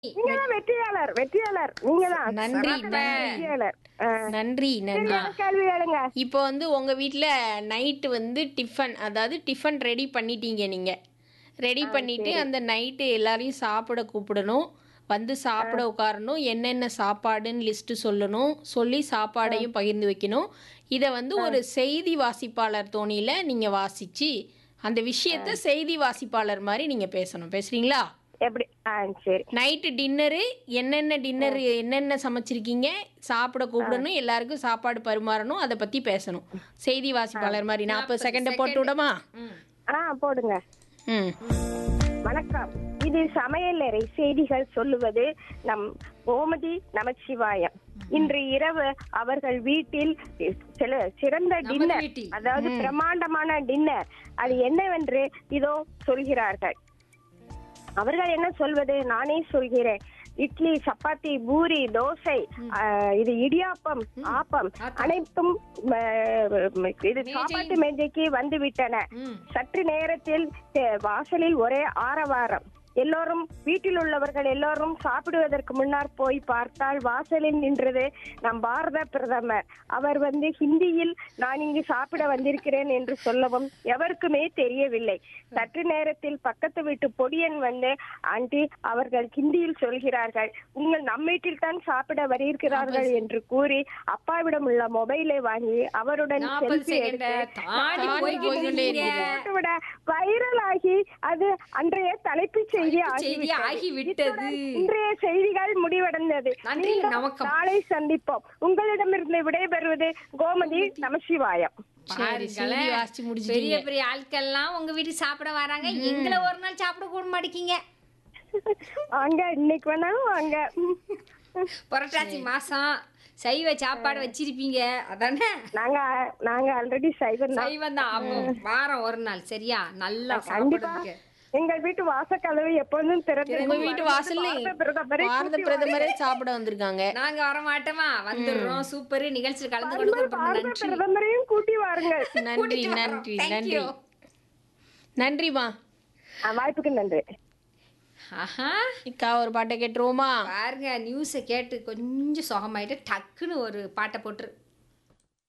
நீங்க தான் வெற்றியாளர் வெற்றியாளர் நீங்க தான் நன்றி, நன்றி. வெற்றியாளர் ஆ. நன்றி நன்றி என்ன கேள்வி கேளுங்க இப்போ வந்து உங்க வீட்ல நைட்டு வந்து டிஃபன் அதாவது டிஃபன் ரெடி பண்ணிட்டீங்க நீங்க ரெடி பண்ணிட்டு அந்த நைட்டு எல்லாரையும் சாப்பிட கூப்பிடணும் வந்து சாப்பிட உட்காரணும் என்னென்ன சாப்பாடுன்னு லிஸ்ட்டு சொல்லணும் சொல்லி சாப்பாடையும் பகிர்ந்து வைக்கணும் இதை வந்து ஒரு செய்தி வாசிப்பாளர் தோணியில் நீங்கள் வாசிச்சு அந்த விஷயத்த செய்தி வாசிப்பாளர் மாதிரி நீங்கள் பேசணும் பேசுறீங்களா எப்படி ஆ சரி நைட்டு டின்னரு என்னென்ன டின்னர் என்னென்ன சமைச்சிருக்கீங்க சாப்பிட கூப்பிடணும் எல்லாருக்கும் சாப்பாடு பரிமாறணும் அதை பற்றி பேசணும் செய்தி வாசிப்பாளர் மாதிரி நாற்பது செகண்டை போட்டு விடமா ஆ போடுங்க ம் வணக்கம் இது சமையலறை செய்திகள் சொல்லுவது நம் கோமதி நமச்சிவாயம் இன்று இரவு அவர்கள் வீட்டில் சில சிறந்த டின்னர் வீட்டில். அதாவது பிரம்மாண்டமான டின்னர் அது என்னவென்று இதோ சொல்கிறார்கள் அவர்கள் என்ன சொல்வது நானே சொல்கிறேன் இட்லி சப்பாத்தி பூரி தோசை ஆ, இது இடியாப்பம் ஆப்பம் அனைத்தும் ஆ, இது சாப்பாட்டு மேஜைக்கு வந்து விட்டன ம். சற்று நேரத்தில் அஹ், வாசலில் ஒரே ஆரவாரம் எல்லோரும் வீட்டில் உள்ளவர்கள் எல்லோரும் சாப்பிடுவதற்கு முன்னர் போய் பார்த்தால் வாசலில் நின்றது நம் பாரத பிரதமர் அவர் வந்து ஹிந்தியில் நான் இங்கு சாப்பிட வந்திருக்கிறேன் என்று சொல்லவும் எவருக்குமே தெரியவில்லை சற்று நேரத்தில் பக்கத்து வீட்டு பொடியன் வந்து ஆண்டி அவர்கள் ஹிந்தியில் சொல்கிறார்கள் உங்கள் நம் வீட்டில் தான் சாப்பிட வருகிறார்கள் என்று கூறி அப்பாவிடம் உள்ள மொபைலை வாங்கி அவருடன் நாற்பது செல்ஃபி செகண்ட எடுத்து தாண்டி போய்கிட்டு போய்கிட்டே இருக்கீங்க. போட்டுவிட வைரல் ஆகி அது அன்றைய தலைப்புச் செய்தி செய்தி ஆகிவிட்டது. ஆகிவிட்டது. இத்துடன் இன்றைய செய்திகள் முடிவடைந்தது நன்றி, மீண்டும் நமக்கம். நாளை சந்திப்போம் உங்களிடமிருந்து விடைபெறுவது கோமதி நமசிவாயம் சரி செய்தி பாருங்களேன். வாசிச்சு பெரிய முடிச்சிட்டீங்க பெரிய ஆட்கள்லாம் உங்க வீட்டுக்கு சாப்பிட வராங்க எங்களை ஒரு நாள் சாப்பிட கூட மாட்டேங்க வாங்க இன்னைக்கு வேணாலும் வாங்க புரட்டாசி மாசம் சைவ சாப்பாடு வச்சிருப்பீங்க அதானே நாங்க நாங்க ஆல்ரெடி சைவர் தான் சைவம் தான் அப்போ வாரம் ஒரு நாள் சரியா நல்லா கண்டிப்பா சாப்பிடுறதுக்கு எங்க வீட்டு வாசக்கதவு எப்பொழுதும் திறந்து உங்க வீட்டு வாசல்ல பாரத பிரதமரை பாரத கூட்டி பிரதமரே சாப்பிட வந்திருக்காங்க நாங்க வர மாட்டோமா வந்துடுறோம் சூப்பர் நிகழ்ச்சியில் கலந்து கொடுக்க பாரத நன்றி பிரதமரையும் கூட்டி வாருங்கள் நன்றி கூட்டிட்டு வரோம். நன்றி Thank நன்றி you. நன்றிமா ஆ, வாய்ப்புக்கு நன்றி ஆஹா இக்கா ஒரு பாட்டை கேட்டுருவோமா பாருங்க நியூஸை கேட்டு கொஞ்சம் சுகமாயிட்டு டக்குன்னு ஒரு பாட்டை போட்டுரு